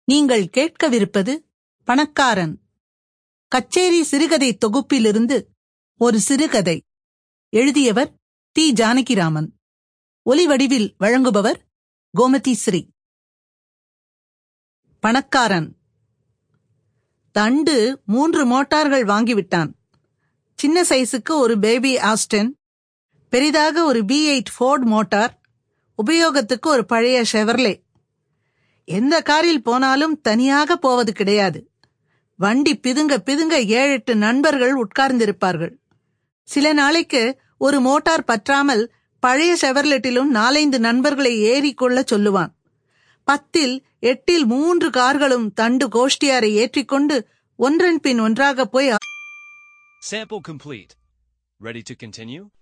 நீங்கள் கேட்கவிருப்பது பணக்காரன் கச்சேரி சிறுகதை தொகுப்பிலிருந்து ஒரு சிறுகதை எழுதியவர் தி ஜானகிராமன் ஒலிவடிவில் வழங்குபவர் கோமதி ஸ்ரீ பணக்காரன் தண்டு மூன்று மோட்டார்கள் வாங்கிவிட்டான் சின்ன சைஸுக்கு ஒரு பேபி ஆஸ்டன் பெரிதாக ஒரு பி எயிட் ஃபோர்ட் மோட்டார் உபயோகத்துக்கு ஒரு பழைய ஷெவர்லே எந்த காரில் போனாலும் தனியாக போவது கிடையாது வண்டி பிதுங்க பிதுங்க ஏழு எட்டு நண்பர்கள் உட்கார்ந்திருப்பார்கள் சில நாளைக்கு ஒரு மோட்டார் பற்றாமல் பழைய ஷெவர்லெட்டிலும் நாலைந்து நண்பர்களை ஏறிக்கொள்ள சொல்லுவான் பத்தில் எட்டில் மூன்று கார்களும் தண்டு கோஷ்டியாரை ஏற்றிக்கொண்டு ஒன்றன் பின் ஒன்றாக போய் Sample complete. Ready to continue?